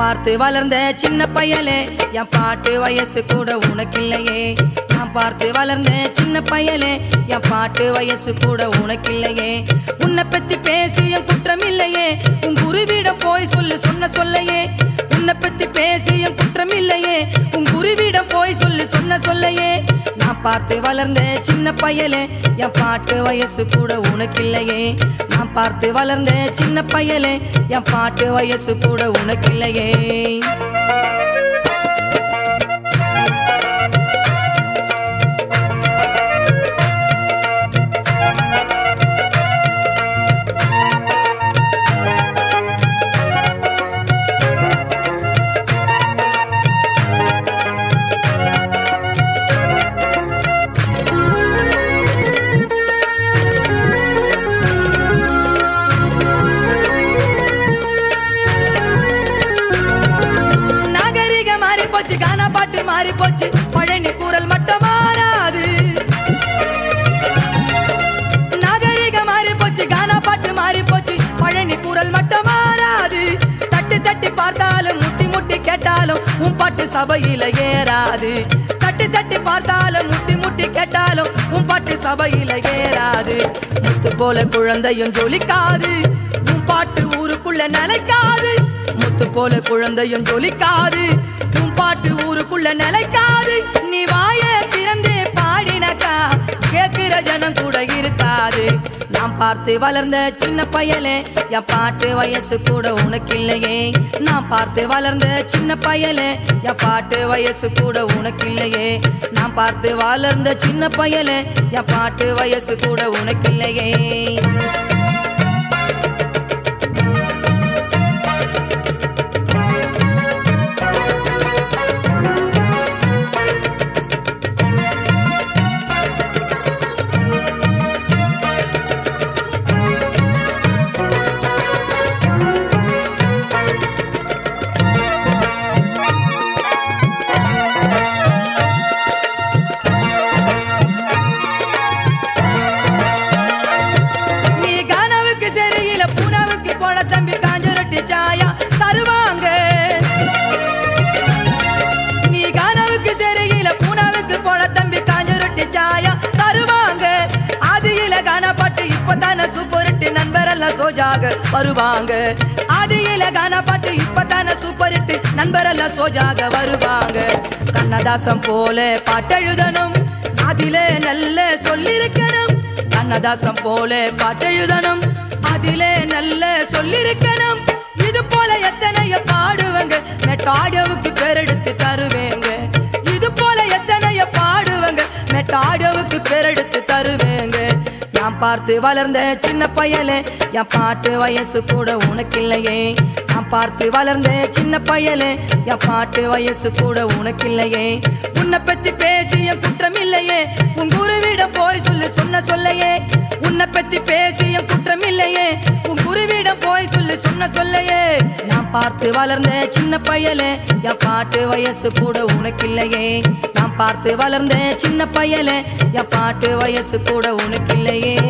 பார்த்து வளர்ந்த சின்ன பயலே என் பாட்டு வயசு கூட உனக்கில்லையே நான் பார்த்து வளர்ந்த சின்ன பயலே என் பாட்டு வயசு கூட உனக்கில்லையே உன்னை பத்தி பேசி என் குற்றம் இல்லையே உன் குருவிடம் போய் சொல்லு சொன்ன சொல்லையே உன்னை பத்தி பேசி என் குற்றம் இல்லையே உன் குருவிடம் போய் சொல்லு சொன்ன சொல்லையே நான் பார்த்து வளர்ந்த சின்ன பயலே என் பாட்டு வயசு கூட உனக்கில்லையே நான் பார்த்து வளர்ந்த சின்ன பயலே என் பாட்டு வயசு கூட உனக்கில்லையே நாகரிக மாறி போச்சு கானா பாட்டு மாறி போச்சு பழனி குரல் மட்டும் மாறாது நாகரிக மாறி போச்சு கானா பாட்டு மாறி போச்சு பழனி குரல் மட்டும் மாறாது தட்டி தட்டி பார்த்தாலும் முட்டி முட்டி கேட்டாலும் உன் பாட்டு சபையில ஏறாது தட்டி தட்டி பார்த்தாலும் முட்டி முட்டி கேட்டாலும் உன் பாட்டு சபையில ஏறாது முத்து போல குழந்தையும் ஜொலிக்காது உன் பாட்டு ஊருக்குள்ள நிலைக்காது முத்து போல குழந்தையும் ஜொலிக்காது உன் பாட்டு ஊருக்குள்ள நிலைக்காது நீ வாய திறந்து பாடினக்கா கேட்கிற ஜனம் கூட இருக்காது நான் பார்த்து வளர்ந்த சின்ன பயலே என் பாட்டு வயசு கூட உனக்கில்லையே நான் பார்த்து வளர்ந்த சின்ன பயலே என் பாட்டு வயசு கூட உனக்கில்லையே நான் பார்த்து வளர்ந்த சின்ன பயலே என் பாட்டு வயசு கூட உனக்கில்லையே நீ கனவுக்கு சரியில்ல புனவுக்கு போன தம்பி காஞ்சரட்டி சாயா தருவாங்க நீ கனவுக்கு சரியில்ல புனவுக்கு போன தம்பி காஞ்சரட்டி சாயா தருவாங்க ஆதியில காணப்பட்டு இப்பதான சூப்பரிட்டு நண்பரெல்லாம் சோஜாக வருவாங்க ஆதியில காணப்பட்டு இப்பதான சூப்பரிட்டு நண்பரெல்லாம் சோஜாக வருவாங்க கண்ணதாசம் போல பாட்டெழுதணும் அதிலே நல்ல சொல்லிருக்கணும் கண்ணதாசம் போல பாட்டெழுதணும் அதிலே நல்ல சொல்லிருக்கணும் இது போல எத்தனைய பாடுவங்க மெட்டாடியோவுக்கு பேரெடுத்து தருவேங்க இது போல எத்தனைய பாடுவங்க மெட்டாடியோவுக்கு பேரெடுத்து தருவேங்க நான் பார்த்து வளர்ந்த சின்ன பயலே என் பாட்டு வயசு கூட உனக்கில்லையே நான் பார்த்து வளர்ந்த சின்ன பயலே என் பாட்டு வயசு கூட உனக்கில்லையே உன்னை பத்தி பேசி என் குற்றம் இல்லையே உன் குருவிடம் போய் சொல்லு சொன்ன சொல்லையே உன்னை பத்தி பேசி என் குற்றம் இல்லையே உன் குருவிடம் போய் சொல்லு சொன்ன சொல்லையே நான் பார்த்து வளர்ந்த சின்ன பயலே என் பாட்டு வயசு கூட உனக்கில்லையே நான் பார்த்து வளர்ந்த சின்ன பயலே என் பாட்டு வயசு கூட உனக்கில்லையே